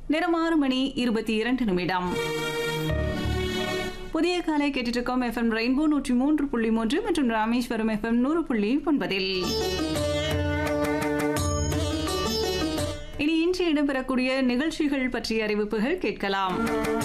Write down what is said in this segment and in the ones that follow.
நேரம் ஆறு மணி இருபத்தி இரண்டு நிமிடம் புதிய காலை கேட்டுட்டு இருக்கோம் எஃப்எம் ரெயின்போ நூற்றி மூன்று புள்ளி மூன்று மற்றும் ராமேஸ்வரம் எஃப்எம் நூறு புள்ளி ஒன்பதில் இனி இன்று இடம்பெறக்கூடிய நிகழ்ச்சிகள் பற்றிய அறிவிப்புகள் கேட்கலாம்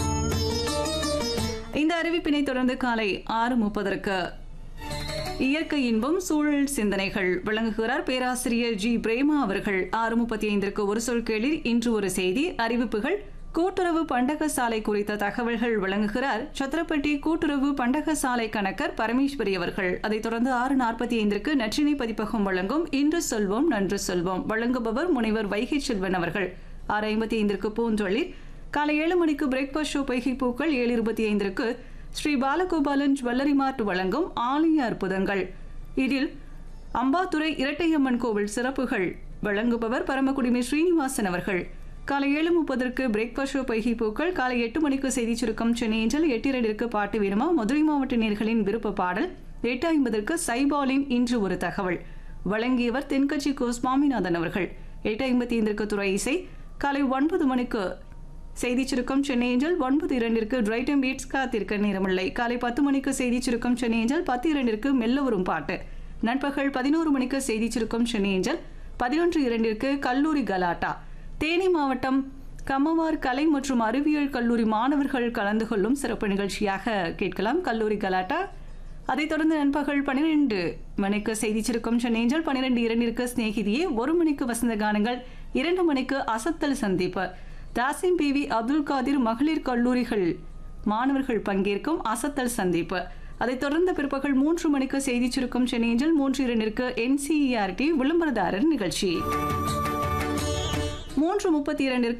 இந்த அறிவிப்பினை தொடர்ந்து காலை ஆறு முப்பதற்கு இயற்கை இன்பம் சூழல் சிந்தனைகள் விளங்குகிறார் பேராசிரியர் ஜி பிரேமா அவர்கள் ஆறு முப்பத்தி ஐந்திற்கு ஒரு சொல் கேளிர் இன்று ஒரு செய்தி அறிவிப்புகள் கூட்டுறவு பண்டக சாலை குறித்த தகவல்கள் வழங்குகிறார் சத்திரப்பட்டி கூட்டுறவு பண்டக சாலை கணக்கர் பரமேஸ்வரி அவர்கள் அதைத் தொடர்ந்து ஆறு நாற்பத்தி ஐந்திற்கு நற்றினை பதிப்பகம் வழங்கும் இன்று சொல்வோம் நன்று சொல்வோம் வழங்குபவர் முனைவர் வைகை செல்வன் அவர்கள் ஆறு ஐம்பத்தி ஐந்திற்கு பூஞ்சொழில் காலை ஏழு மணிக்கு பிரேக்ஃபாஸ்ட் ஷோ பைகை பூக்கள் ஏழு இருபத்தி ஐந்திற்கு ஸ்ரீ பாலகோபாலன் ஜுவல்லரி மார்ட் வழங்கும் ஆலய அற்புதங்கள் இதில் அம்பாத்துறை இரட்டையம்மன் கோவில் சிறப்புகள் வழங்குபவர் பரமக்குடிமை ஸ்ரீனிவாசன் அவர்கள் காலை ஏழு முப்பதற்கு பிரேக்ஃபாஸ்ட் ஷோ பைகி பூக்கள் காலை எட்டு மணிக்கு செய்தி சுருக்கம் சென்னை ஏஞ்சல் எட்டு இரண்டிற்கு பாட்டு வீரமா மதுரை மாவட்ட நேர்களின் விருப்ப பாடல் எட்டு ஐம்பதற்கு சைபாலின் இன்று ஒரு தகவல் வழங்கியவர் தென்கட்சி கோ சுவாமிநாதன் அவர்கள் எட்டு ஐம்பத்தி ஐந்திற்கு துறை இசை காலை ஒன்பது மணிக்கு செய்தி சுருக்கம் சென்னை ஏஞ்சல் ஒன்பது இரண்டிற்கு டிரைட்டம் பீட்ஸ் காத்திருக்க நேரமில்லை காலை பத்து மணிக்கு செய்தி சுருக்கம் சென்னை ஏஞ்சல் பத்து இரண்டிற்கு மெல்ல வரும் பாட்டு நண்பகல் பதினோரு மணிக்கு செய்தி சுருக்கம் சென்னை ஏஞ்சல் பதினொன்று இரண்டிற்கு கல்லூரி கலாட்டா தேனி மாவட்டம் கம்மவார் கலை மற்றும் அறிவியல் கல்லூரி மாணவர்கள் கலந்து கொள்ளும் சிறப்பு நிகழ்ச்சியாக கேட்கலாம் கல்லூரி கலாட்டா அதைத் தொடர்ந்து நண்பகல் பன்னிரெண்டு மணிக்கு செய்தி சுருக்கம் சென்னேஞ்சல் பன்னிரெண்டு இரண்டிற்கு சிநேகிதியே ஒரு மணிக்கு வசந்த கானங்கள் இரண்டு மணிக்கு அசத்தல் சந்திப்பு தாசிம் பி வி அப்துல் காதிர் மகளிர் கல்லூரிகள் மாணவர்கள் பங்கேற்கும் அசத்தல் சந்திப்பு அதைத் தொடர்ந்து பிற்பகல் மூன்று மணிக்கு செய்தி சுருக்கம் சென்னேஞ்சல் மூன்று இரண்டிற்கு என்சிஇஆர்டி விளம்பரதாரர் நிகழ்ச்சி மூன்று முப்பத்தி இரண்டிற்கு